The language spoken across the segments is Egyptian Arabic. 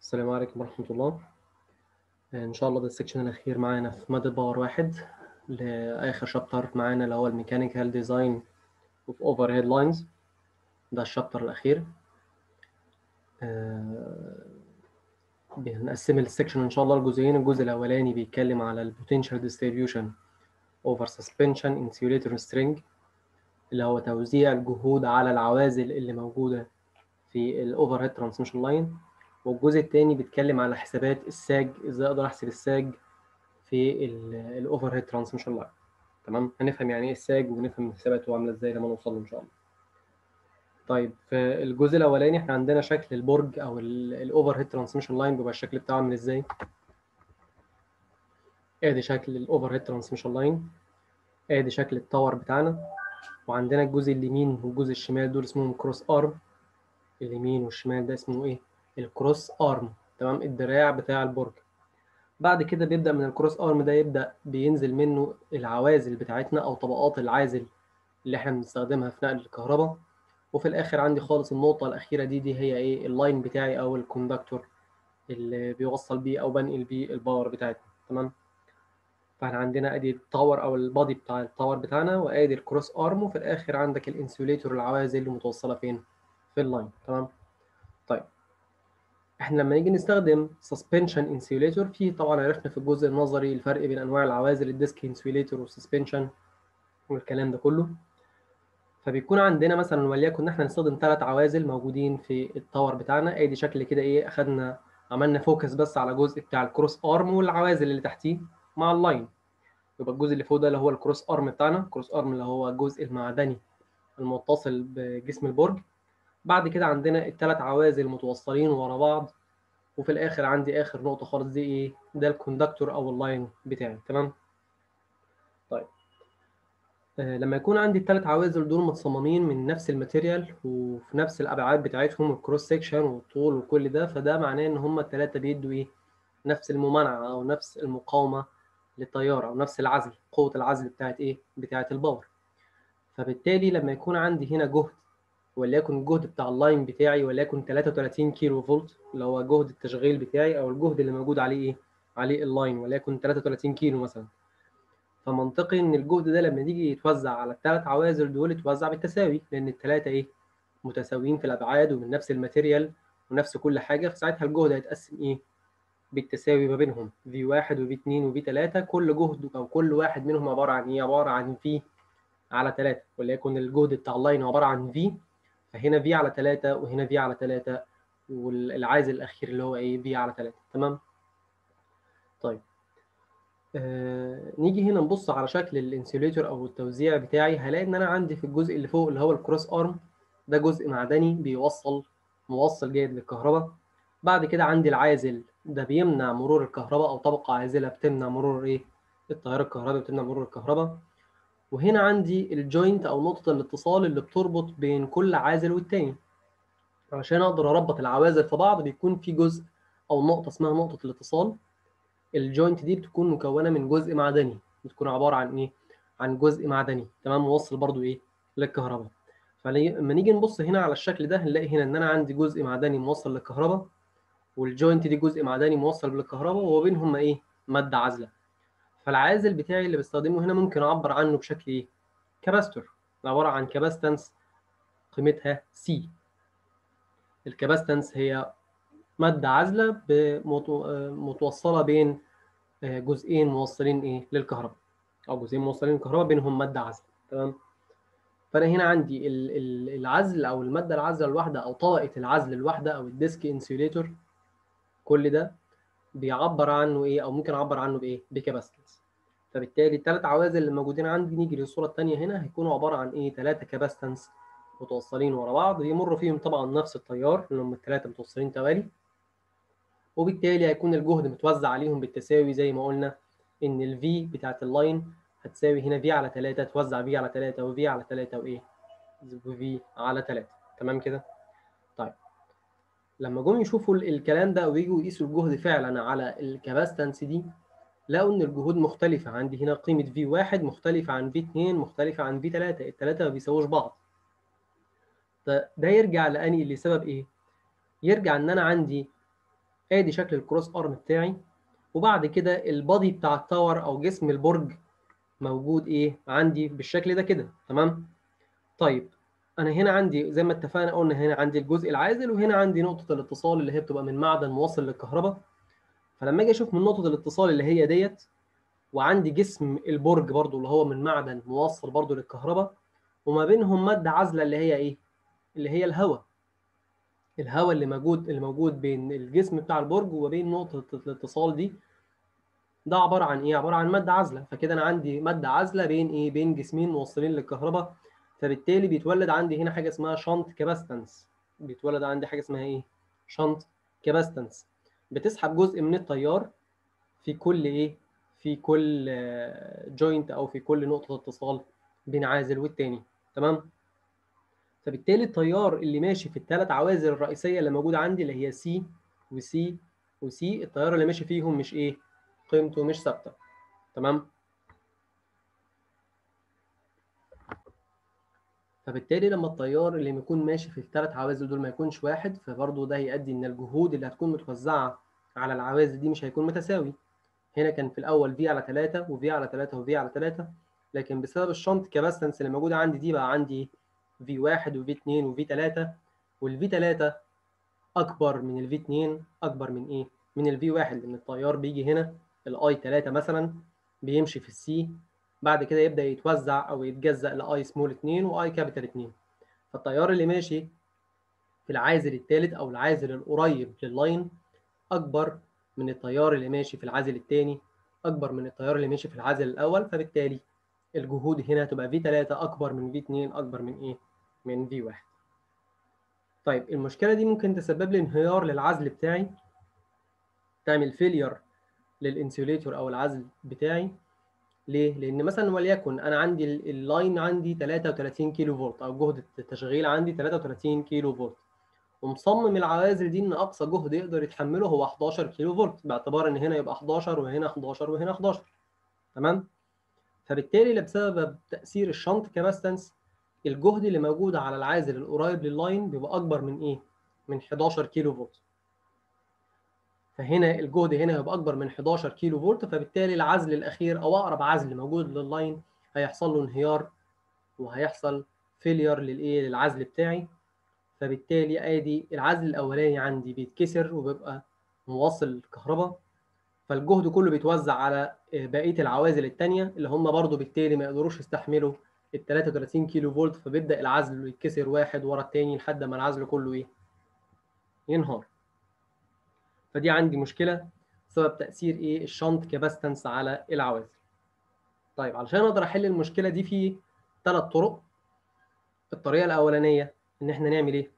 السلام عليكم ورحمة الله إن شاء الله ده السكشن الأخير معانا في مادة باور واحد لآخر شابتر معانا اللي هو الميكانيكال ديزاين اوف اوفر هيد لاينز ده الشابتر الأخير آه، بنقسم السكشن إن شاء الله لجزئين الجزء الأولاني بيتكلم على البوتنشال ديستريبيوشن اوفر سسبنشن انسيوليتور سترينج اللي هو توزيع الجهود على العوازل اللي موجودة في الأوفر هيد ترانسميشن لاين والجزء الثاني بيتكلم على حسابات الساج ازاي اقدر احسب الساج في الاوفر هيد ترانسميشن لاين تمام هنفهم يعني ايه الساج ونفهم حساباته عامله ازاي لما نوصل له ان شاء الله طيب في الجزء الاولاني احنا عندنا شكل البرج او الاوفر هيد ترانسميشن لاين بيبقى الشكل بتاعه عامل ازاي ادي شكل الاوفر هيد ترانسميشن لاين ادي شكل التاور بتاعنا وعندنا الجزء اليمين والجزء الشمال دول اسمهم كروس ارم اليمين والشمال ده اسمه ايه الكروس ارم تمام الدراع بتاع البرج بعد كده بيبدا من الكروس ارم ده يبدا بينزل منه العوازل بتاعتنا او طبقات العازل اللي احنا بنستخدمها في نقل الكهرباء وفي الاخر عندي خالص النقطه الاخيره دي دي هي ايه اللاين بتاعي او الكوندكتور اللي بيوصل بيه او بنقل بيه الباور بتاعتنا تمام فاحنا عندنا ادي التاور او البادي بتاع التاور بتاعنا وادي الكروس ارم وفي الاخر عندك الانسيوليتور العوازل اللي متوصله فين في اللاين تمام طيب احنا لما نيجي نستخدم سسبنشن انسيوليتور في طبعا عرفنا في الجزء النظري الفرق بين انواع العوازل الديسك انسيوليتور والسسبنشن والكلام ده كله فبيكون عندنا مثلا وليكن احنا نستخدم ثلاث عوازل موجودين في التاور بتاعنا ادي شكل كده ايه اخدنا عملنا فوكس بس على الجزء بتاع الكروس ارم والعوازل اللي تحتيه مع اللاين يبقى الجزء اللي فوق ده اللي هو الكروس ارم بتاعنا الكروس ارم اللي هو الجزء المعدني المتصل بجسم البرج بعد كده عندنا الثلاث عوازل متوصلين ورا بعض وفي الاخر عندي اخر نقطه خالص دي ايه ده الكوندكتور او اللاين بتاعي تمام طيب آه لما يكون عندي الثلاث عوازل دول متصممين من نفس الماتيريال وفي نفس الابعاد بتاعتهم الكروس سيكشن والطول وكل ده فده معناه ان هم الثلاثه بيدوا ايه نفس الممانعه او نفس المقاومه للتيار او نفس العزل قوه العزل بتاعت ايه بتاعت الباور فبالتالي لما يكون عندي هنا جهد وليكن الجهد بتاع اللاين بتاعي وليكن 33 كيلو فولت اللي هو جهد التشغيل بتاعي او الجهد اللي موجود عليه ايه عليه اللاين وليكن 33 كيلو مثلا فمنطقي ان الجهد ده لما يجي يتوزع على الثلاث عوازل دول يتوزع بالتساوي لان الثلاثه ايه متساويين في الابعاد ومن نفس الماتيريال ونفس كل حاجه فساعتها الجهد هيتقسم ايه بالتساوي ما بينهم V1 وV2 وV3 كل جهد او كل واحد منهم عباره عن ايه عباره عن V على 3 وليكن الجهد بتاع اللاين عباره عن V فهنا في على 3 وهنا في على 3 والعازل الاخير اللي هو ايه في على 3 تمام طيب آه نيجي هنا نبص على شكل الانسيوليتور او التوزيع بتاعي هلاقي ان انا عندي في الجزء اللي فوق اللي هو الكروس ارم ده جزء معدني بيوصل موصل جيد للكهرباء بعد كده عندي العازل ده بيمنع مرور الكهرباء او طبقه عازله بتمنع مرور ايه التيار الكهربائي بتمنع مرور الكهرباء وهنا عندي الجوينت او نقطه الاتصال اللي بتربط بين كل عازل والتاني عشان اقدر اربط العوازل في بعض بيكون في جزء او نقطه اسمها نقطه الاتصال الجوينت دي بتكون مكونه من جزء معدني بتكون عباره عن ايه عن جزء معدني تمام موصل برضو ايه للكهرباء فلما نيجي نبص هنا على الشكل ده هنلاقي هنا ان انا عندي جزء معدني موصل للكهرباء والجوينت دي جزء معدني موصل للكهرباء وبينهم ايه ماده عازله فالعازل بتاعي اللي بستخدمه هنا ممكن اعبر عنه بشكل ايه كاباستور عباره عن كاباستنس قيمتها سي الكاباستنس هي ماده عازله متوصله بين جزئين موصلين ايه للكهرباء او جزئين موصلين للكهرباء بينهم ماده عازله تمام فانا هنا عندي العزل او الماده العازله الواحده او طبقه العزل الواحده او الديسك انسيوليتور كل ده بيعبر عنه ايه او ممكن اعبر عنه بايه بكاباستنس فبالتالي الثلاث عوازل اللي موجودين عندي نيجي للصوره الثانيه هنا هيكونوا عباره عن ايه ثلاثه كاباستنس متوصلين ورا بعض يمر فيهم طبعا نفس التيار اللي هم الثلاثه متوصلين توالي وبالتالي هيكون الجهد متوزع عليهم بالتساوي زي ما قلنا ان الفي بتاعت اللاين هتساوي هنا في على 3 توزع في على 3 وفي على 3 وايه وفي على 3 تمام كده طيب لما جم يشوفوا الكلام ده ويجوا يقيسوا الجهد فعلا على الكاباستنس دي لقوا ان الجهود مختلفه عندي هنا قيمه في 1 مختلفه عن في 2 مختلفه عن في 3 الثلاثه ما بيساووش بعض ده يرجع لاني لسبب ايه يرجع ان انا عندي ادي شكل الكروس ارم بتاعي وبعد كده البادي بتاع التاور او جسم البرج موجود ايه عندي بالشكل ده كده تمام طيب انا هنا عندي زي ما اتفقنا قلنا هنا عندي الجزء العازل وهنا عندي نقطه الاتصال اللي هي بتبقى من معدن موصل للكهرباء فلما اجي اشوف من نقطه الاتصال اللي هي ديت وعندي جسم البرج برضو اللي هو من معدن موصل برضو للكهرباء وما بينهم ماده عازله اللي هي ايه اللي هي الهواء الهواء اللي موجود اللي موجود بين الجسم بتاع البرج وبين نقطه الاتصال دي ده عباره عن ايه عباره عن ماده عازله فكده انا عندي ماده عازله بين ايه بين جسمين موصلين للكهرباء فبالتالي بيتولد عندي هنا حاجه اسمها شنط كاباستنس بيتولد عندي حاجه اسمها ايه شنط كاباستنس بتسحب جزء من التيار في كل ايه في كل جوينت او في كل نقطه اتصال بين عازل والتاني تمام فبالتالي التيار اللي ماشي في الثلاث عوازل الرئيسيه اللي موجوده عندي اللي هي سي وسي وسي التيار اللي ماشي فيهم مش ايه قيمته مش ثابته تمام فبالتالي لما التيار اللي بيكون ماشي في الثلاث عوازل دول ما يكونش واحد فبرضه ده هيؤدي ان الجهود اللي هتكون متوزعه على العوازل دي مش هيكون متساوي هنا كان في الاول في على 3 وفي على 3 وفي على 3 لكن بسبب الشنط كاباستنس اللي موجوده عندي دي بقى عندي في 1 وفي 2 وفي 3 والفي 3 اكبر من الفي 2 اكبر من ايه من الفي 1 لان التيار بيجي هنا الاي 3 مثلا بيمشي في السي بعد كده يبدا يتوزع او يتجزأ لاي سمول 2 واي كابيتال 2 فالتيار اللي ماشي في العازل الثالث او العازل القريب لللاين اكبر من التيار اللي ماشي في العازل الثاني اكبر من التيار اللي ماشي في العازل الاول فبالتالي الجهود هنا هتبقى في 3 اكبر من في 2 اكبر من ايه من في 1 طيب المشكله دي ممكن تسبب لي انهيار للعزل بتاعي تعمل فيلير للانسيوليتور او العزل بتاعي ليه؟ لأن مثلا وليكن أنا عندي اللاين عندي 33 كيلو فولت أو جهد التشغيل عندي 33 كيلو فولت ومصمم العوازل دي إن أقصى جهد يقدر يتحمله هو 11 كيلو فولت باعتبار إن هنا يبقى 11 وهنا 11 وهنا 11 تمام؟ فبالتالي بسبب تأثير الشنط كاباستنس الجهد اللي موجود على العازل القريب لللاين بيبقى أكبر من إيه؟ من 11 كيلو فولت فهنا الجهد هنا هيبقى اكبر من 11 كيلو فولت فبالتالي العزل الاخير او اقرب عزل موجود لللاين هيحصل له انهيار وهيحصل فيلير للايه للعزل بتاعي فبالتالي ادي العزل الاولاني عندي بيتكسر وبيبقى موصل الكهرباء فالجهد كله بيتوزع على بقيه العوازل الثانيه اللي هم برضو بالتالي ما يقدروش يستحملوا ال 33 كيلو فولت فبيبدا العزل يتكسر واحد ورا الثاني لحد ما العزل كله ايه ينهار فدي عندي مشكله بسبب تاثير ايه الشنط كاباستنس على العوازل طيب علشان اقدر احل المشكله دي في ثلاث طرق الطريقه الاولانيه ان احنا نعمل ايه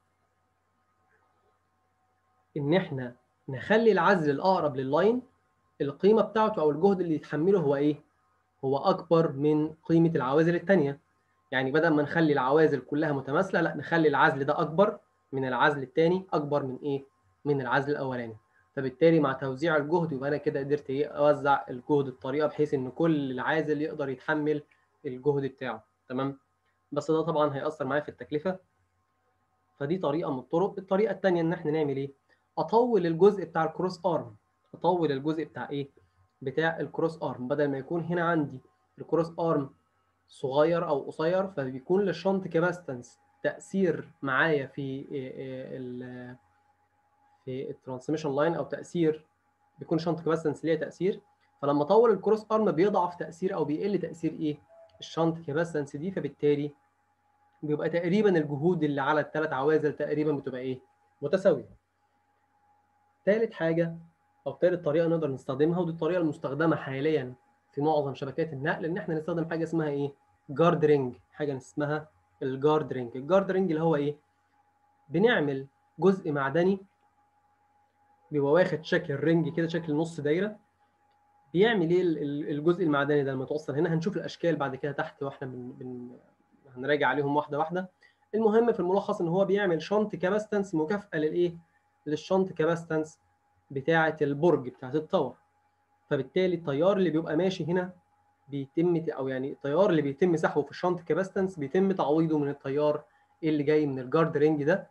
ان احنا نخلي العزل الاقرب لللاين القيمه بتاعته او الجهد اللي يتحمله هو ايه هو اكبر من قيمه العوازل الثانيه يعني بدل ما نخلي العوازل كلها متماثله لا نخلي العزل ده اكبر من العزل الثاني اكبر من ايه من العزل الاولاني فبالتالي مع توزيع الجهد يبقى انا كده قدرت ايه اوزع الجهد بطريقه بحيث ان كل عازل يقدر يتحمل الجهد بتاعه تمام بس ده طبعا هيأثر معايا في التكلفه فدي طريقه من الطرق الطريقه الثانيه ان احنا نعمل ايه اطول الجزء بتاع الكروس ارم اطول الجزء بتاع ايه بتاع الكروس ارم بدل ما يكون هنا عندي الكروس ارم صغير او قصير فبيكون للشنط كاباستنس تاثير معايا في ال في الترانسميشن لاين او تاثير بيكون شنط كاباستنس ليها تاثير فلما اطول الكروس ارم بيضعف تاثير او بيقل تاثير ايه الشنط كاباستنس دي فبالتالي بيبقى تقريبا الجهود اللي على الثلاث عوازل تقريبا بتبقى ايه متساويه ثالث حاجه او ثالث طريقه نقدر نستخدمها ودي الطريقه المستخدمه حاليا في معظم شبكات النقل ان احنا نستخدم حاجه اسمها ايه جارد رينج حاجه اسمها الجارد رينج الجارد رينج اللي هو ايه بنعمل جزء معدني بيبقى واخد شكل رينج كده شكل نص دايره بيعمل ايه الجزء المعدني ده لما توصل هنا هنشوف الاشكال بعد كده تحت واحنا بن... بن... هنراجع عليهم واحده واحده المهم في الملخص ان هو بيعمل شنط كاباستنس مكافاه للايه للشنط كاباستنس بتاعه البرج بتاعه التاور فبالتالي التيار اللي بيبقى ماشي هنا بيتم او يعني التيار اللي بيتم سحبه في الشنط كاباستنس بيتم تعويضه من التيار اللي جاي من الجارد رينج ده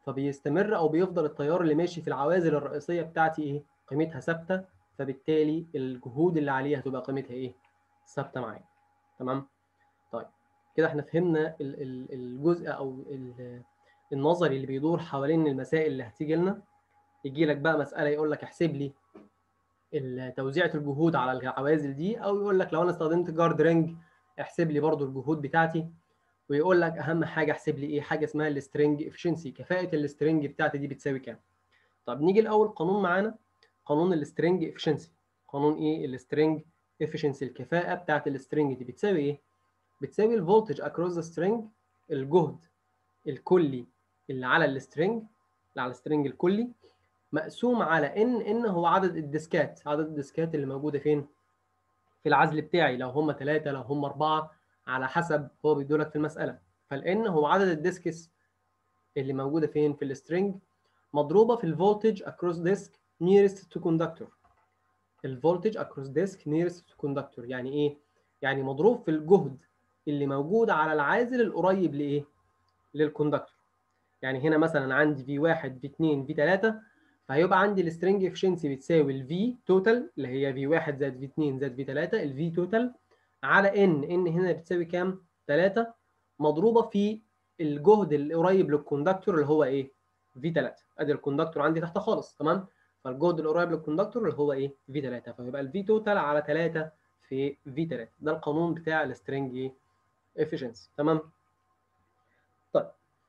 فبيستمر او بيفضل التيار اللي ماشي في العوازل الرئيسيه بتاعتي ايه قيمتها ثابته فبالتالي الجهود اللي عليها هتبقى قيمتها ايه ثابته معايا تمام طيب كده احنا فهمنا الجزء او النظري اللي بيدور حوالين المسائل اللي هتيجي لنا يجي لك بقى مساله يقول لك احسب لي توزيعة الجهود على العوازل دي او يقول لك لو انا استخدمت جارد رينج احسب لي برضو الجهود بتاعتي ويقول لك اهم حاجه احسب لي ايه حاجه اسمها السترنج افشنسي كفاءه السترنج بتاعتي دي بتساوي كام طب نيجي الاول قانون معانا قانون السترنج افشنسي قانون ايه السترنج افشنسي الكفاءه بتاعت السترنج دي بتساوي ايه بتساوي الفولتج اكروس ذا سترنج الجهد الكلي اللي على السترنج اللي على السترنج الكلي مقسوم على ان ان هو عدد الديسكات عدد الديسكات اللي موجوده فين في العزل بتاعي لو هم ثلاثه لو هم اربعه على حسب هو بيدولك في المساله فالان هو عدد الديسكس اللي موجوده فين في السترنج مضروبه في الفولتج اكروس ديسك nearest تو كوندكتور الفولتج اكروس ديسك nearest تو كوندكتور يعني ايه يعني مضروب في الجهد اللي موجود على العازل القريب لايه للكوندكتور يعني هنا مثلا عندي في 1 في 2 في 3 فهيبقى عندي السترنج افشنسي بتساوي الفي توتال اللي هي في 1 زائد في 2 زائد في 3 الفي توتال على ان ان هنا بتساوي كام 3 مضروبه في الجهد القريب للكوندكتور اللي هو ايه في 3 ادي الكوندكتور عندي تحت خالص تمام فالجهد القريب للكوندكتور اللي هو ايه في 3 فيبقى الفي توتال على 3 في في 3 ده القانون بتاع السترنج ايه افشنسي تمام طيب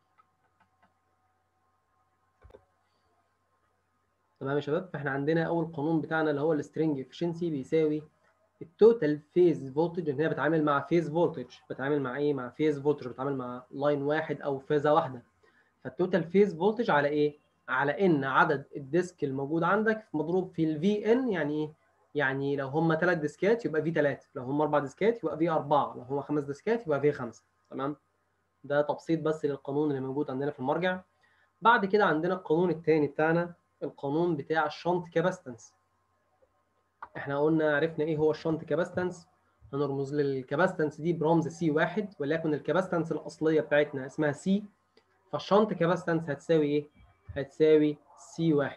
تمام يا شباب فاحنا عندنا اول قانون بتاعنا اللي هو السترنج افشنسي بيساوي التوتال فيز فولتج ان هي بتعامل مع فيز فولتج بتعامل مع ايه مع فيز فولتج بتعامل مع لاين واحد او فازه واحده فالتوتال فيز فولتج على ايه على ان عدد الديسك الموجود عندك مضروب في الفي ان يعني ايه يعني لو هم ثلاث ديسكات يبقى في 3 لو هم اربع ديسكات يبقى في 4 لو هم خمس ديسكات يبقى في 5 تمام ده تبسيط بس للقانون اللي موجود عندنا في المرجع بعد كده عندنا القانون الثاني بتاعنا القانون بتاع الشنط كاباستنس احنا قلنا عرفنا ايه هو الشنط كاباستنس هنرمز للكاباستنس دي برمز سي واحد وليكن الكاباستنس الاصليه بتاعتنا اسمها سي فالشنط كاباستنس هتساوي ايه هتساوي سي واحد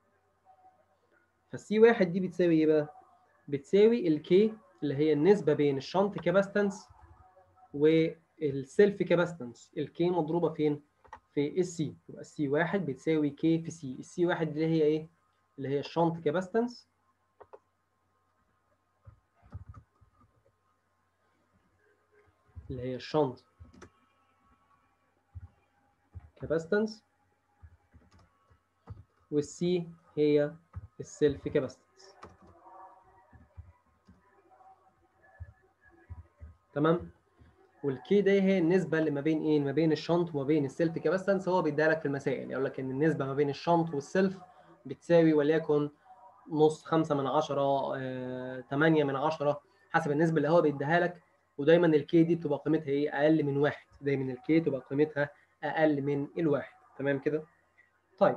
فالسي واحد دي بتساوي ايه بقى بتساوي الكي اللي هي النسبه بين الشنط كاباستنس والسيلف كاباستنس الكي مضروبه فين في السي يبقى السي واحد بتساوي كي في سي السي واحد اللي هي ايه اللي هي الشنط كاباستنس اللي هي الشنط كاباستنس والسي هي السيلف كاباستنس تمام والكي ده هي النسبه اللي ما بين ايه ما بين الشنط وما بين السيلف كاباستنس هو بيديها لك في المسائل يقول لك ان النسبه ما بين الشنط والسيلف بتساوي وليكن نص 5 من 10 آه، 8 من 10 حسب النسبه اللي هو بيديها لك ودايما الكي دي بتبقى قيمتها ايه اقل من واحد دايما الكي تبقى قيمتها اقل من الواحد تمام كده طيب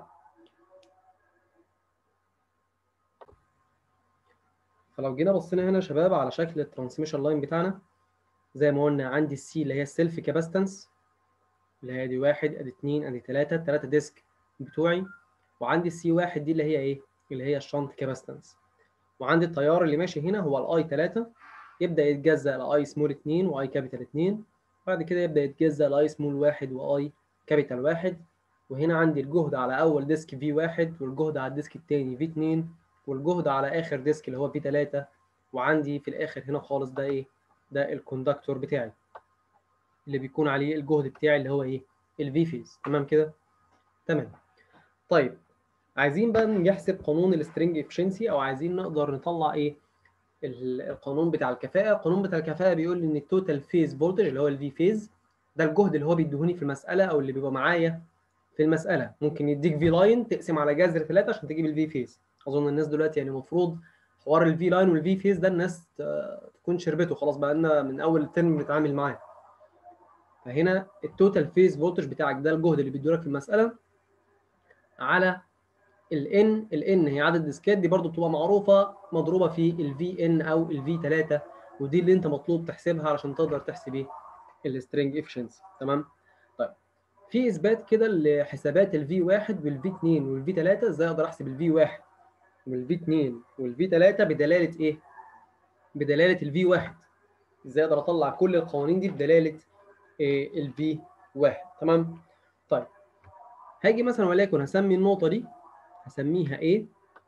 فلو جينا بصينا هنا يا شباب على شكل الترانسميشن لاين بتاعنا زي ما قلنا عندي السي اللي هي السيلف كاباستنس اللي هي دي واحد ادي اتنين ادي تلاته التلاته ديسك بتوعي وعندي السي واحد دي اللي هي ايه؟ اللي هي الشنط كاباستنس وعندي التيار اللي ماشي هنا هو الاي 3 يبدا يتجزأ لاي سمول 2 واي كابيتال 2 بعد كده يبدا يتجزأ لاي سمول 1 واي كابيتال 1 وهنا عندي الجهد على اول ديسك في 1 والجهد على الديسك الثاني في 2 والجهد على اخر ديسك اللي هو في 3 وعندي في الاخر هنا خالص ده ايه؟ ده الكوندكتور بتاعي اللي بيكون عليه الجهد بتاعي اللي هو ايه؟ الفي فيز تمام كده؟ تمام طيب عايزين بقى نحسب قانون السترنج افشنسي او عايزين نقدر نطلع ايه القانون بتاع الكفاءه القانون بتاع الكفاءه بيقول ان التوتال فيز فولتج اللي هو الفي فيز ده الجهد اللي هو بيديهوني في المساله او اللي بيبقى معايا في المساله ممكن يديك في لاين تقسم على جذر 3 عشان تجيب الفي فيز اظن الناس دلوقتي يعني المفروض حوار الفي لاين والفي فيز ده الناس تكون شربته خلاص بقى لنا من اول الترم بنتعامل معاه فهنا التوتال فيز فولتج بتاعك ده الجهد اللي بيديهولك في المساله على الان الان هي عدد الديسكات دي برضو بتبقى معروفه مضروبه في الفي ان او الفي 3 ودي اللي انت مطلوب تحسبها علشان تقدر تحسب ايه السترنج افشنسي تمام طيب في اثبات كده لحسابات الفي 1 والفي 2 والفي 3 ازاي اقدر احسب الفي 1 والفي 2 والفي 3 بدلاله ايه بدلاله الفي 1 ازاي اقدر اطلع كل القوانين دي بدلاله إيه الفي 1 تمام طيب هاجي مثلا وليكن هسمي النقطه دي هسميها ايه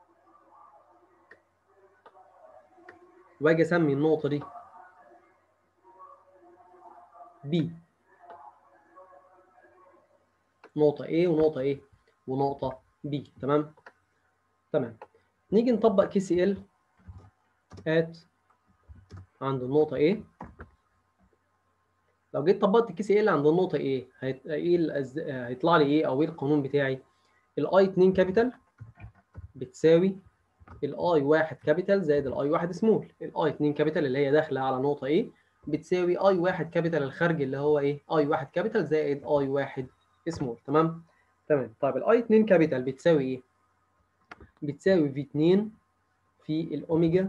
واجي اسمي النقطه دي بي نقطة A ونقطة A ونقطة B تمام تمام نيجي نطبق كي سي ال at عند النقطة A لو جيت طبقت كي سي ال عند النقطة A هيت... ايه الأز... هيطلع لي ايه او ايه القانون بتاعي الاي 2 كابيتال بتساوي الاي 1 كابيتال زائد الاي 1 سمول الاي 2 كابيتال اللي هي داخلة على نقطة A بتساوي اي 1 كابيتال الخارجي اللي هو ايه اي 1 كابيتال زائد اي 1 سمول تمام تمام طيب الاي 2 كابيتال بتساوي ايه بتساوي في 2 في الاوميجا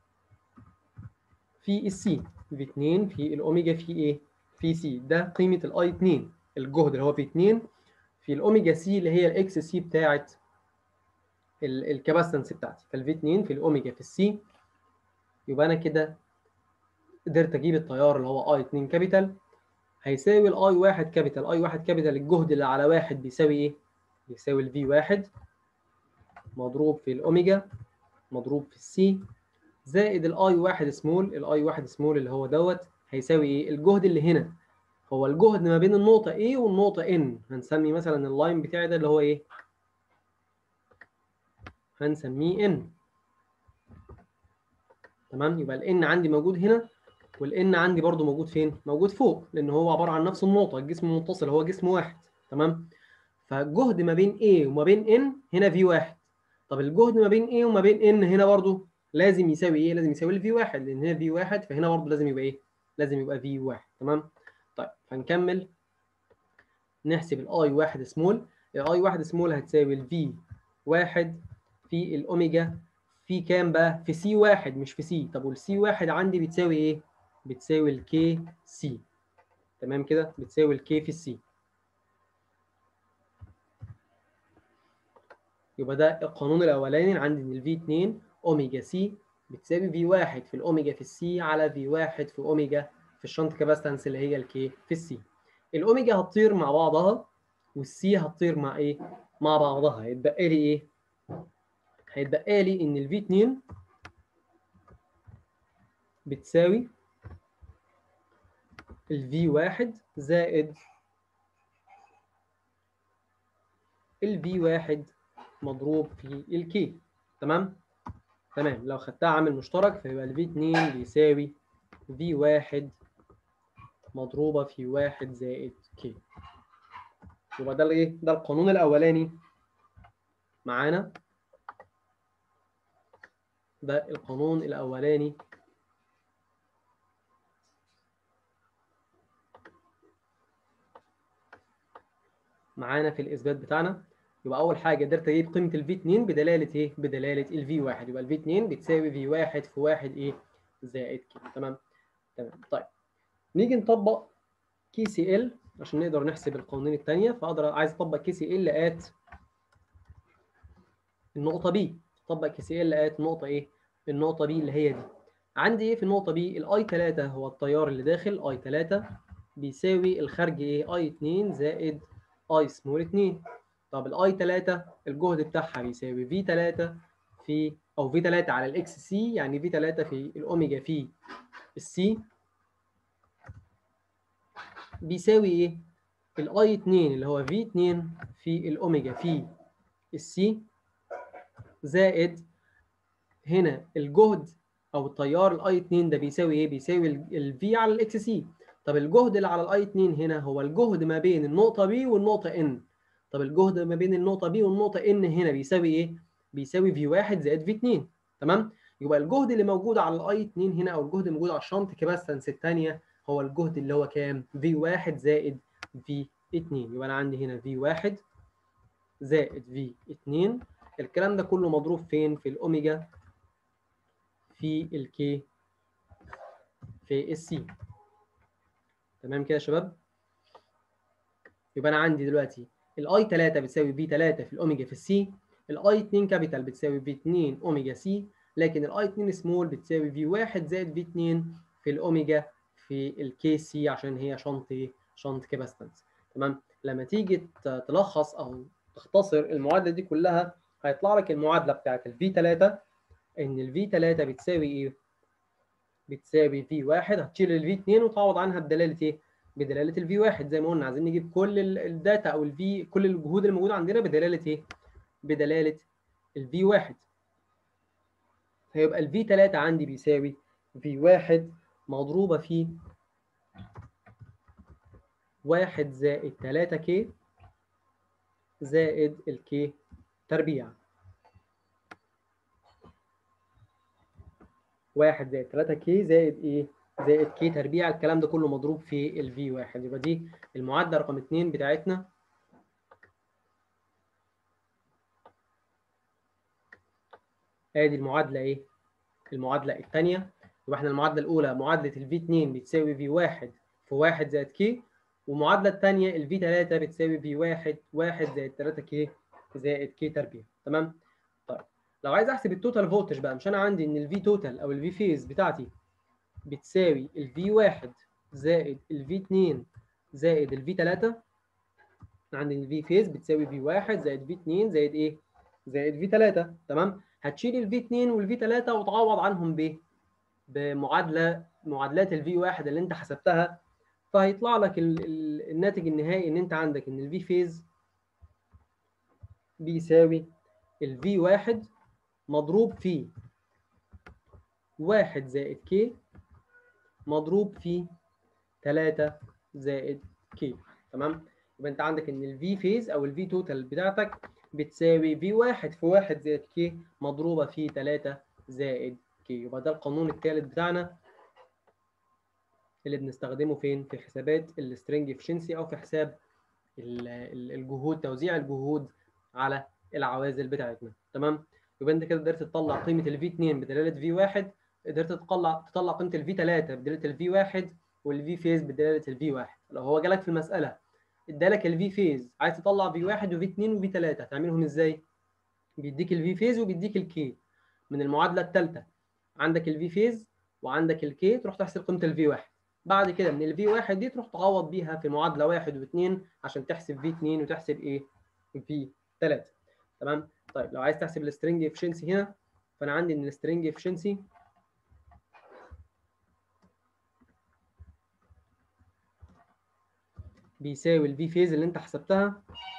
في السي في 2 في الاوميجا في ايه في سي ده قيمه الاي 2 الجهد اللي هو في 2 في الاوميجا سي اللي هي الاكس سي بتاعه الكاباسيتنس بتاعتي فالفي 2 في الاوميجا في السي يبقى انا كده قدرت اجيب التيار اللي هو اي 2 كابيتال هيساوي الاي 1 كابيتال اي 1 كابيتال الجهد اللي على واحد بيساوي ايه؟ بيساوي الفي 1 مضروب في الاوميجا مضروب في السي زائد الاي 1 سمول الاي 1 سمول اللي هو دوت هيساوي ايه؟ الجهد اللي هنا هو الجهد ما بين النقطة A والنقطة N هنسمي مثلا اللاين بتاعي ده اللي هو ايه؟ هنسميه N تمام يبقى ال N عندي موجود هنا والان عندي برضو موجود فين؟ موجود فوق لان هو عباره عن نفس النقطه الجسم المتصل هو جسم واحد تمام؟ فالجهد ما بين A وما بين N هنا V1 طب الجهد ما بين A وما بين N هنا برضو لازم يساوي ايه؟ لازم يساوي ال V1 لان هنا V1 فهنا برضو لازم يبقى ايه؟ لازم يبقى V1 تمام؟ طيب هنكمل نحسب الاي 1 سمول الاي 1 سمول هتساوي الفي 1 في الاوميجا في كام بقى؟ في سي 1 مش في سي طب والسي 1 عندي بتساوي ايه؟ بتساوي الكي سي تمام كده بتساوي الكي في السي يبقى ده القانون الاولاني عندي ان الفي 2 اوميجا سي بتساوي في 1 في الاوميجا في السي على في 1 في اوميجا في الشنط كاباستنس اللي هي الكي في السي الاوميجا هتطير مع بعضها والسي هتطير مع ايه مع بعضها هيتبقى لي ايه هيتبقى لي ان الفي 2 بتساوي الفي واحد زائد الفي واحد مضروب في الكي تمام تمام لو خدتها عامل مشترك فيبقى الفي 2 بيساوي في واحد مضروبة في واحد زائد كي يبقى ده الايه ده القانون الاولاني معانا ده القانون الاولاني معانا في الاثبات بتاعنا يبقى اول حاجه قدرت اجيب قيمه الفي 2 بدلاله ايه بدلاله الفي 1 يبقى الفي 2 بتساوي في 1 في 1 ايه زائد كده تمام تمام طيب نيجي نطبق كي سي ال عشان نقدر نحسب القوانين الثانيه فاقدر عايز اطبق كي سي ال ات النقطه بي اطبق كي سي ال ات نقطه ايه النقطه بي اللي هي دي عندي ايه في النقطه بي الاي 3 هو التيار اللي داخل اي 3 بيساوي الخارج ايه اي 2 زائد اي سمول 2 طب الاي 3 الجهد بتاعها بيساوي في 3 في او في 3 على الاكس سي يعني في 3 في الاوميجا في السي بيساوي ايه الاي 2 اللي هو في 2 في الاوميجا في السي زائد هنا الجهد او التيار الاي 2 ده بيساوي ايه بيساوي الفي على الاكس سي طب الجهد اللي على الاي 2 هنا هو الجهد ما بين النقطه بي والنقطه ان طب الجهد ما بين النقطه بي والنقطه ان هنا بيساوي ايه بيساوي في 1 زائد في 2 تمام يبقى الجهد اللي موجود على الاي 2 هنا او الجهد الموجود على الشنط كباستنس الثانيه هو الجهد اللي هو كام في 1 زائد في 2 يبقى انا عندي هنا في 1 زائد في 2 الكلام ده كله مضروب فين في الاوميجا في الكي في السي تمام كده يا شباب يبقى انا عندي دلوقتي الاي 3 بتساوي في 3 في الاوميجا في السي الاي 2 كابيتال بتساوي في 2 اوميجا سي لكن الاي 2 سمول بتساوي في 1 زائد في 2 في الاوميجا في الكي سي عشان هي شنط ايه شنط كاباستنس تمام لما تيجي تلخص او تختصر المعادله دي كلها هيطلع لك المعادله بتاعت الفي 3 ان الفي 3 بتساوي ايه بتساوي في 1 هتشيل الفي 2 وتعوض عنها بدلاله ايه بدلاله الفي 1 زي ما قلنا عايزين نجيب كل الداتا او الفي كل الجهود اللي موجوده عندنا بدلاله ايه بدلاله الفي 1 هيبقى الفي 3 عندي بيساوي في 1 مضروبه في 1 زائد 3 كي زائد الكي تربيع واحد زائد 3 كي زائد ايه؟ زائد كي تربيع الكلام ده كله مضروب في الفي واحد يبقى دي المعادله رقم 2 بتاعتنا ادي المعادله ايه؟ المعادله الثانيه يبقى احنا المعادله الاولى معادله الفي 2 بتساوي في 1 في 1 زائد كي والمعادله الثانيه الفي 3 بتساوي في 1 1 زائد 3 كي زائد كي تربيع تمام؟ طيب لو عايز احسب التوتال فولتج بقى مش انا عندي ان الفي توتال او الفي فيز بتاعتي بتساوي الفي 1 زائد الفي 2 زائد الفي 3 عندي الفي فيز بتساوي في 1 زائد في 2 زائد ايه؟ زائد في 3 تمام؟ هتشيل الفي 2 والفي 3 وتعوض عنهم بايه؟ بمعادله معادلات الفي 1 اللي انت حسبتها فهيطلع لك ال ال الناتج النهائي ان انت عندك ان الفي فيز بيساوي الفي 1 مضروب في 1 زائد كي مضروب في 3 زائد كي تمام يبقى انت عندك ان الفي فيز او الفي توتال بتاعتك بتساوي في 1 في 1 زائد كي مضروبه في 3 زائد كي يبقى ده القانون الثالث بتاعنا اللي بنستخدمه فين في حسابات السترينج افشنسي او في حساب الجهود توزيع الجهود على العوازل بتاعتنا تمام يبقى انت كده قدرت تطلع قيمه الفي 2 بدلاله في 1 قدرت تطلع تطلع قيمه الفي 3 بدلاله الفي 1 والفي فيز بدلاله الفي 1 لو هو جالك في المساله ادالك الفي فيز عايز تطلع في 1 وفي 2 وفي 3 هتعملهم ازاي بيديك الفي فيز وبيديك الكي من المعادله الثالثه عندك الفي فيز وعندك الكي تروح تحسب قيمه الفي 1 بعد كده من الفي 1 دي تروح تعوض بيها في معادله 1 و2 عشان تحسب في 2 وتحسب ايه في 3 تمام طيب لو عايز تحسب السترنج افشنسي هنا فانا عندي ان السترنج افشنسي بيساوي الفي فيز اللي انت حسبتها